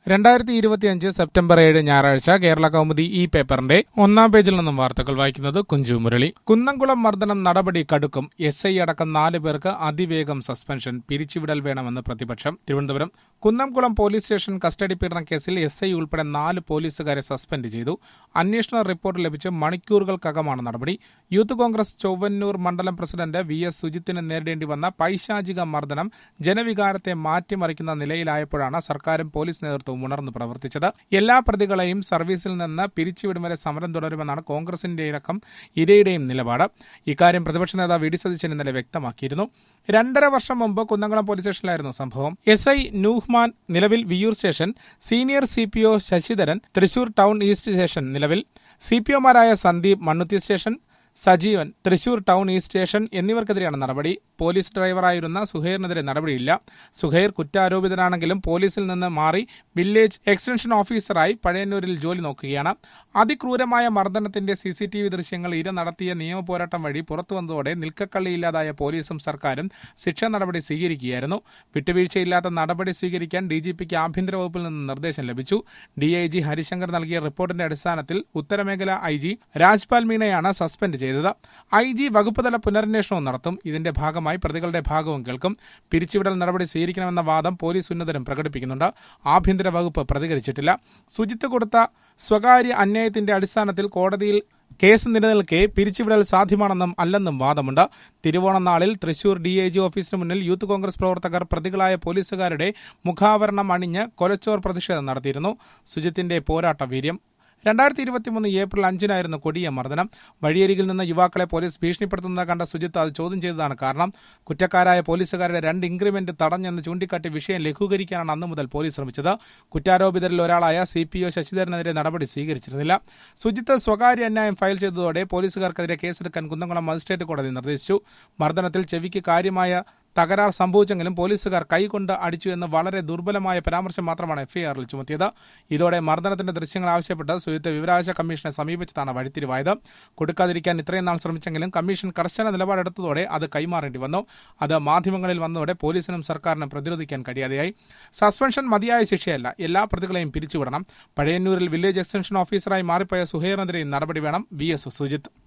രണ്ടായിരത്തി ഇരുപത്തിയഞ്ച് സെപ്റ്റംബർ ഏഴ് ഞായറാഴ്ച കേരള കൗമുദി ഈ പേപ്പറിന്റെ ഒന്നാം പേജിൽ നിന്നും വാർത്തകൾ വായിക്കുന്നത് കുഞ്ചു മുരളി കുന്നംകുളം മർദ്ദനം നടപടി കടുക്കും എസ് ഐ അടക്കം നാല് പേർക്ക് അതിവേഗം സസ്പെൻഷൻ പിരിച്ചുവിടൽ വേണമെന്ന് പ്രതിപക്ഷം Thiruvananthapuram Kunnamkulam police station custody പീഡന കേസിൽ എസ് ഐ ഉൾപ്പെടെ നാല് പോലീസുകാരെ സസ്പെൻഡ് ചെയ്തു അന്വേഷണ റിപ്പോർട്ട് ലഭിച്ച് മണിക്കൂറുകൾക്കകമാണ് നടപടി യൂത്ത് കോൺഗ്രസ് ചൊവ്വന്നൂർ മണ്ഡലം പ്രസിഡന്റ് വി എസ് സുജിത്തിന് നേരിടേണ്ടി വന്ന പൈശാചിക മർദ്ദനം ജനവികാരത്തെ മാറ്റിമറിക്കുന്ന നിലയിലായപ്പോഴാണ് സർക്കാരും പോലീസ് നേതൃത്വവും ഉണർന്നു പ്രവർത്തിച്ചത് എല്ലാ പ്രതികളെയും സർവീസിൽ നിന്ന് പിരിച്ചുവിടും വരെ സമരം തുടരുമെന്നാണ് കോൺഗ്രസിന്റെ അടക്കം ഇരയുടെയും നിലപാട് ഇക്കാര്യം പ്രതിപക്ഷ നേതാവ് വി ഡി സതീശൻ ഇന്നലെ വ്യക്തമാക്കിയിരുന്നു രണ്ടര വർഷം മുമ്പ് കുന്നംകുളം പോലീസ് സ്റ്റേഷനിലായിരുന്നു സംഭവം എസ് ഐ നൂഹ്മാൻ നിലവിൽ Viyyur station senior C P O Sasidharan Thrissur town east station നിലവിൽ സി പി ഒമാരായ Sandeep Mannuthy station Sajeevan Thrissur town east station എന്നിവർക്കെതിരെയാണ് നടപടി പോലീസ് ഡ്രൈവറായിരുന്ന സുഹൈറിനെതിരെ നടപടിയില്ല സുഹൈർ കുറ്റാരോപിതനാണെങ്കിലും പോലീസിൽ നിന്ന് മാറി വില്ലേജ് എക്സ്റ്റൻഷൻ ഓഫീസറായി പഴയന്നൂരിൽ ജോലി നോക്കുകയാണ് അതിക്രൂരമായ മർദ്ദനത്തിന്റെ സി സി ടി വി ദൃശ്യങ്ങൾ ഇര നടത്തിയ നിയമപോരാട്ടം വഴി പുറത്തുവന്നതോടെ നിൽക്കക്കള്ളിയില്ലാതായ പോലീസും സർക്കാരും ശിക്ഷാ നടപടി സ്വീകരിക്കുകയായിരുന്നു വിട്ടുവീഴ്ചയില്ലാത്ത നടപടി സ്വീകരിക്കാൻ ഡി ജി പിക്ക് ആഭ്യന്തര വകുപ്പിൽ നിന്ന് നിർദ്ദേശം ലഭിച്ചു ഡി ഐ ജി ഹരിശങ്കർ നൽകിയ റിപ്പോർട്ടിന്റെ അടിസ്ഥാനത്തിൽ ഉത്തരമേഖല ഐ ജി രാജ്പാൽ മീണയാണ് സസ്പെൻഡ് ചെയ്തത് ഐ ജി വകുപ്പ് തല പുനരന്വേഷണവും നടത്തും ഇതിന്റെ ഭാഗമായി പ്രതികളുടെ ഭാഗവും കേൾക്കും പിരിച്ചുവിടൽ നടപടി സ്വീകരിക്കണമെന്ന വാദം പോലീസ് ഉന്നതരും പ്രകടിപ്പിക്കുന്നുണ്ട് ആഭ്യന്തര വകുപ്പ് പ്രതികരിച്ചിട്ടില്ല സുജിത്ത് കൊടുത്ത സ്വകാര്യ അന്യായത്തിന്റെ അടിസ്ഥാനത്തിൽ കോടതിയിൽ കേസ് നിലനിൽക്കെ പിരിച്ചുവിടൽ സാധ്യമാണെന്നും അല്ലെന്നും വാദമുണ്ട് തിരുവോണം നാളിൽ തൃശൂർ ഡി ഐ ജി ഓഫീസിന് മുന്നിൽ യൂത്ത് കോൺഗ്രസ് പ്രവർത്തകർ പ്രതികളായ പോലീസുകാരുടെ മുഖാവരണം അണിഞ്ഞ് കൊലച്ചോർ പ്രതിഷേധം നടത്തിയിരുന്നു സുജിത്തിന്റെ പോരാട്ട വീര്യം രണ്ടായിരത്തി ഇരുപത്തിമൂന്ന് ഏപ്രിൽ അഞ്ചിനായിരുന്നു കൊടിയ മർദ്ദനം വഴിയരികിൽ നിന്ന് യുവാക്കളെ പോലീസ് ഭീഷണിപ്പെടുത്തുന്നത് കണ്ട സുജിത്ത് അത് ചോദ്യം ചെയ്തതാണ് കാരണം കുറ്റക്കാരായ പോലീസുകാരുടെ രണ്ട് ഇൻക്രിമെന്റ് തടഞ്ഞെന്ന് ചൂണ്ടിക്കാട്ടി വിഷയം ലഘൂകരിക്കാനാണ് അന്നു മുതൽ പോലീസ് ശ്രമിച്ചത് കുറ്റാരോപിതരിൽ ഒരാളായ സി പി ഒ ശശിധരനെതിരെ നടപടി സ്വീകരിച്ചിരുന്നില്ല സുജിത്ത് സ്വകാര്യ അന്യായം ഫയൽ ചെയ്തതോടെ പോലീസുകാർക്കെതിരെ കേസെടുക്കാൻ കുന്നംകുളം മജിസ്ട്രേറ്റ് കോടതി നിർദ്ദേശിച്ചു മർദ്ദനത്തിൽ ചെവിക്ക് കാര്യമായ തകരാർ സംഭവിച്ചെങ്കിലും പോലീസുകാർ കൈകൊണ്ട് അടിച്ചു എന്ന് വളരെ ദുർബലമായ പരാമർശം മാത്രമാണ് എഫ്ഐആറിൽ ചുമത്തിയത് ഇതോടെ മർദ്ദനത്തിന്റെ ദൃശ്യങ്ങൾ ആവശ്യപ്പെട്ട് സുയുത്ത് വിവരാവകാശ കമ്മീഷനെ സമീപിച്ചതാണ് വഴിത്തിരിവായത് കൊടുക്കാതിരിക്കാൻ ഇത്രയും നാൾ ശ്രമിച്ചെങ്കിലും കമ്മീഷൻ കർശന നിലപാടെടുത്തതോടെ അത് കൈമാറേണ്ടി വന്നു അത് മാധ്യമങ്ങളിൽ വന്നതോടെ പോലീസിനും സർക്കാരിനും പ്രതിരോധിക്കാൻ കഴിയാതെയായി സസ്പെൻഷൻ മതിയായ ശിക്ഷയല്ല എല്ലാ പ്രതികളെയും പിരിച്ചുവിടണം പഴയന്നൂരിൽ വില്ലേജ് എക്സ്റ്റൻഷൻ ഓഫീസറായി മാറിപ്പോയ സുഹേറിനെതിരെയും നടപടി വേണം വി എസ് സുജിത്ത്